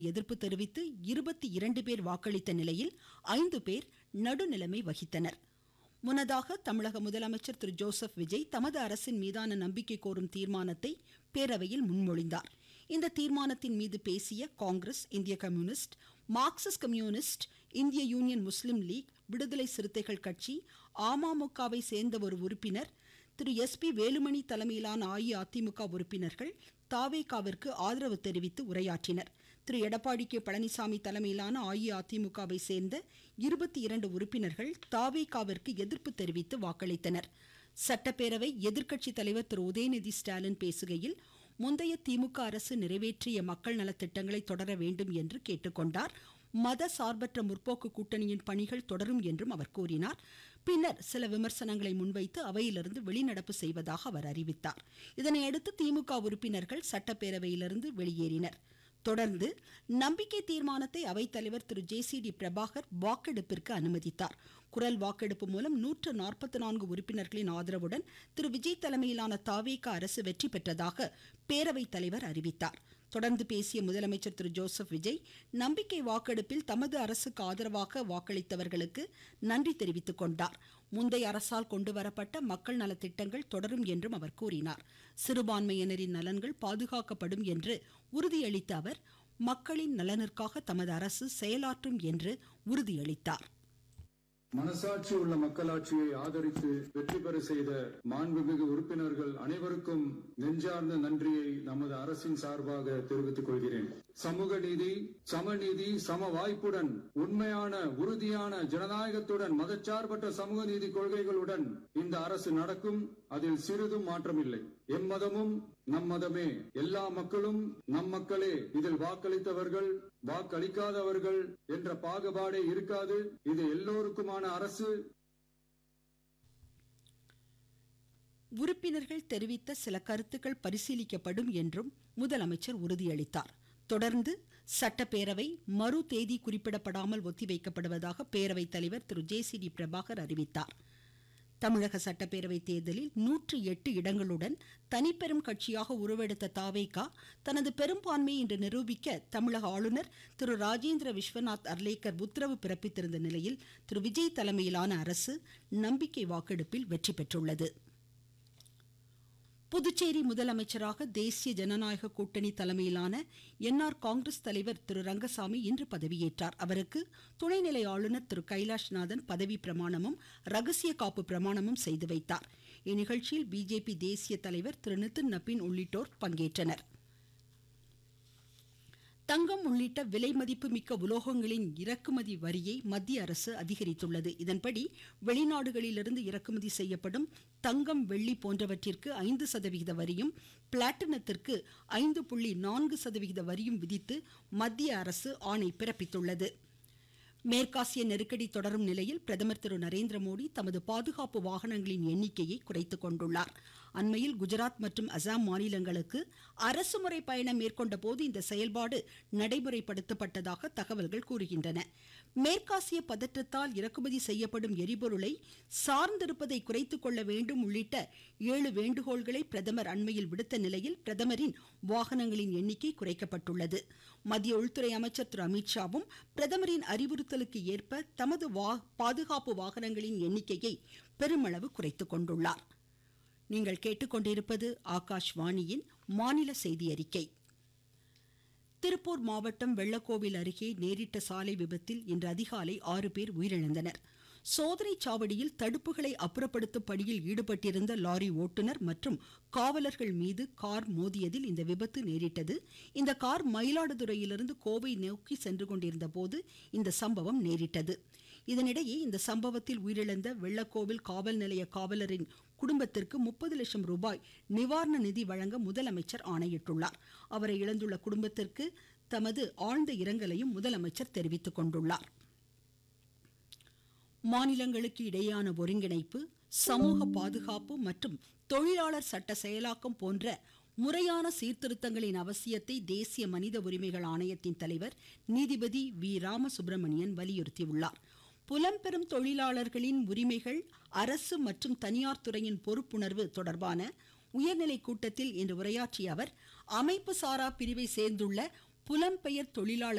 எதிர்ப்பு தெரிவித்து இருபத்தி இரண்டு பேர் வாக்களித்த நிலையில் ஐந்து பேர் நடுநிலைமை வகித்தனர் முன்னதாக தமிழக முதலமைச்சர் திரு ஜோசப் விஜய் தமது அரசின் மீதான நம்பிக்கை கோரும் தீர்மானத்தை பேரவையில் முன்மொழிந்தார் இந்த தீர்மானத்தின் மீது பேசிய காங்கிரஸ் இந்திய கம்யூனிஸ்ட் மார்க்சிஸ்ட் கம்யூனிஸ்ட் இந்திய யூனியன் முஸ்லிம் லீக் விடுதலை சிறுத்தைகள் கட்சி அமமுகவை சேர்ந்த ஒரு உறுப்பினர் திரு எஸ் பி வேலுமணி தலைமையிலான அஇஅதிமுக உறுப்பினர்கள் தாவேகாவிற்கு ஆதரவு தெரிவித்து உரையாற்றினர் திரு எடப்பாடி கே பழனிசாமி தலைமையிலான அஇஅதிமுகவை சேர்ந்த இருபத்தி இரண்டு உறுப்பினர்கள் தாவேகாவிற்கு எதிர்ப்பு தெரிவித்து வாக்களித்தனர் சட்டப்பேரவை எதிர்க்கட்சி தலைவர் திரு உதயநிதி ஸ்டாலின் பேசுகையில் முந்தைய திமுக அரசு நிறைவேற்றிய மக்கள் நலத்திட்டங்களை தொடர வேண்டும் என்று கேட்டுக்கொண்டார் மத சார்பற்ற முற்போக்கு கூட்டணியின் பணிகள் தொடரும் என்றும் அவர் கூறினார் பின்னர் சில விமர்சனங்களை முன்வைத்து அவையிலிருந்து வெளிநடப்பு செய்வதாக அவர் அறிவித்தார் இதனையடுத்து திமுக உறுப்பினர்கள் சட்டப்பேரவையிலிருந்து வெளியேறினர் தொடர்ந்து நம்பிக்கை தீர்மானத்தை அவைத்தலைவர் திரு ஜே சி டி பிரபாகர் வாக்கெடுப்பிற்கு அனுமதித்தார் குரல் வாக்கெடுப்பு மூலம் நூற்று நாற்பத்தி நான்கு உறுப்பினர்களின் ஆதரவுடன் திரு விஜய் தலைமையிலான தாவேக அரசு வெற்றி பெற்றதாக பேரவைத் தலைவர் அறிவித்தார் தொடர்ந்து பேசிய முதலமைச்சர் திரு ஜோசப் விஜய் நம்பிக்கை வாக்கெடுப்பில் தமது அரசுக்கு ஆதரவாக வாக்களித்தவர்களுக்கு நன்றி தெரிவித்துக் கொண்டார் முந்தைய அரசால் கொண்டுவரப்பட்ட மக்கள் நலத்திட்டங்கள் தொடரும் என்றும் அவர் கூறினார் சிறுபான்மையினரின் நலன்கள் பாதுகாக்கப்படும் என்று உறுதியளித்த அவர் மக்களின் நலனிற்காக தமது அரசு செயலாற்றும் என்று உறுதியளித்தார் மனசாட்சி உள்ள மக்களாட்சியை ஆதரித்து வெற்றி பெற செய்த மாண்புமிகு உறுப்பினர்கள் அனைவருக்கும் நெஞ்சார்ந்த நன்றியை நமது அரசின் சார்பாக தெரிவித்துக் கொள்கிறேன் சமூக நீதி சமநீதி சம வாய்ப்புடன் உண்மையான உறுதியான ஜனநாயகத்துடன் மதச்சார்பற்ற சமூக நீதி கொள்கைகளுடன் இந்த அரசு நடக்கும் அதில் சிறிதும் மாற்றமில்லை எம்மதமும் நம் மதமே எல்லா மக்களும் நம் மக்களே இதில் வாக்களித்தவர்கள் வாக்களிக்காதவர்கள் என்ற பாகுபாடே இருக்காது இது எல்லோருக்குமான அரசு உறுப்பினர்கள் தெரிவித்த சில கருத்துக்கள் பரிசீலிக்கப்படும் என்றும் முதலமைச்சர் உறுதியளித்தார் தொடர்ந்து சட்டப்பேரவை மறு தேதி குறிப்பிடப்படாமல் ஒத்திவைக்கப்படுவதாக பேரவைத் தலைவர் திரு ஜே சி டி பிரபாகர் அறிவித்தார் தமிழக சட்டப்பேரவை தேர்தலில் நூற்று எட்டு இடங்களுடன் தனிப்பெரும் கட்சியாக உருவெடுத்த தாவேகா தனது பெரும்பான்மையை இன்று நிரூபிக்க தமிழக ஆளுநர் திரு ராஜேந்திர விஸ்வநாத் அர்லேக்கர் உத்தரவு பிறப்பித்திருந்த நிலையில் திரு விஜய் தலைமையிலான அரசு நம்பிக்கை வாக்கெடுப்பில் வெற்றி பெற்றுள்ளது புதுச்சேரி முதலமைச்சராக தேசிய ஜனநாயக கூட்டணி தலைமையிலான என்ஆர் காங்கிரஸ் தலைவர் திரு ரங்கசாமி இன்று பதவியேற்றார் அவருக்கு துணைநிலை ஆளுநர் திரு கைலாஷ்நாதன் பதவி பிரமாணமும் ரகசிய காப்பு பிரமாணமும் செய்து வைத்தார் இந்நிகழ்ச்சியில் பிஜேபி தேசிய தலைவர் திரு நிதின் நபின் உள்ளிட்டோர் பங்கேற்றனர் தங்கம் உள்ளிட்ட விலை மதிப்பு மிக்க உலோகங்களின் இறக்குமதி வரியை மத்திய அரசு அதிகரித்துள்ளது இதன்படி வெளிநாடுகளிலிருந்து இறக்குமதி செய்யப்படும் தங்கம் வெள்ளி போன்றவற்றிற்கு ஐந்து சதவிகித வரியும் பிளாட்டினத்திற்கு ஐந்து புள்ளி நான்கு சதவிகித வரியும் விதித்து மத்திய அரசு ஆணை பிறப்பித்துள்ளது மேற்காசிய நெருக்கடி தொடரும் நிலையில் பிரதமர் திரு நரேந்திர மோடி தமது பாதுகாப்பு வாகனங்களின் எண்ணிக்கையை குறைத்துக் கொண்டுள்ளார் அண்மையில் குஜராத் மற்றும் அசாம் மாநிலங்களுக்கு அரசுமுறை பயணம் மேற்கொண்ட போது இந்த செயல்பாடு நடைமுறைப்படுத்தப்பட்டதாக தகவல்கள் கூறுகின்றன மேற்காசிய பதற்றத்தால் இறக்குமதி செய்யப்படும் எரிபொருளை சார்ந்திருப்பதை குறைத்துக் கொள்ள வேண்டும் உள்ளிட்ட ஏழு வேண்டுகோள்களை பிரதமர் அண்மையில் விடுத்த நிலையில் பிரதமரின் வாகனங்களின் எண்ணிக்கை குறைக்கப்பட்டுள்ளது மத்திய உள்துறை அமைச்சர் திரு அமித்ஷாவும் பிரதமரின் அறிவுறுத்தலுக்கு ஏற்ப தமது பாதுகாப்பு வாகனங்களின் எண்ணிக்கையை பெருமளவு குறைத்துக் கொண்டுள்ளார் நீங்கள் கேட்டுக்கொண்டிருப்பது ஆகாஷ்வாணியின் மாநில செய்தி அறிக்கை திருப்பூர் மாவட்டம் வெள்ளக்கோவில் அருகே நேரிட்ட சாலை விபத்தில் இன்று அதிகாலை ஆறு பேர் உயிரிழந்தனர் சோதனை சாவடியில் தடுப்புகளை அப்புறப்படுத்தும் பணியில் ஈடுபட்டிருந்த லாரி ஓட்டுநர் மற்றும் காவலர்கள் மீது கார் மோதியதில் இந்த விபத்து நேரிட்டது இந்த கார் மயிலாடுதுறையிலிருந்து கோவை நோக்கி சென்று கொண்டிருந்த போது இந்த சம்பவம் நேரிட்டது இதனிடையே இந்த சம்பவத்தில் உயிரிழந்த வெள்ளக்கோவில் காவல் நிலைய காவலரின் குடும்பத்திற்கு முப்பது லட்சம் ரூபாய் நிவாரண நிதி வழங்க முதலமைச்சர் ஆணையிட்டுள்ளார் அவரை இழந்துள்ள குடும்பத்திற்கு தமது ஆழ்ந்த இரங்கலையும் முதலமைச்சர் தெரிவித்துக் கொண்டுள்ளார் மாநிலங்களுக்கு இடையேயான ஒருங்கிணைப்பு சமூக பாதுகாப்பு மற்றும் தொழிலாளர் சட்ட செயலாக்கம் போன்ற முறையான சீர்திருத்தங்களின் அவசியத்தை தேசிய மனித உரிமைகள் ஆணையத்தின் தலைவர் நீதிபதி வி ராமசுப்பிரமணியன் வலியுறுத்தியுள்ளார் புலம்பெறும் தொழிலாளர்களின் உரிமைகள் அரசு மற்றும் தனியார் துறையின் பொறுப்புணர்வு தொடர்பான உயர்நிலை கூட்டத்தில் இன்று உரையாற்றிய அவர் அமைப்பு சாரா பிரிவை சேர்ந்துள்ள புலம்பெயர் தொழிலாளர்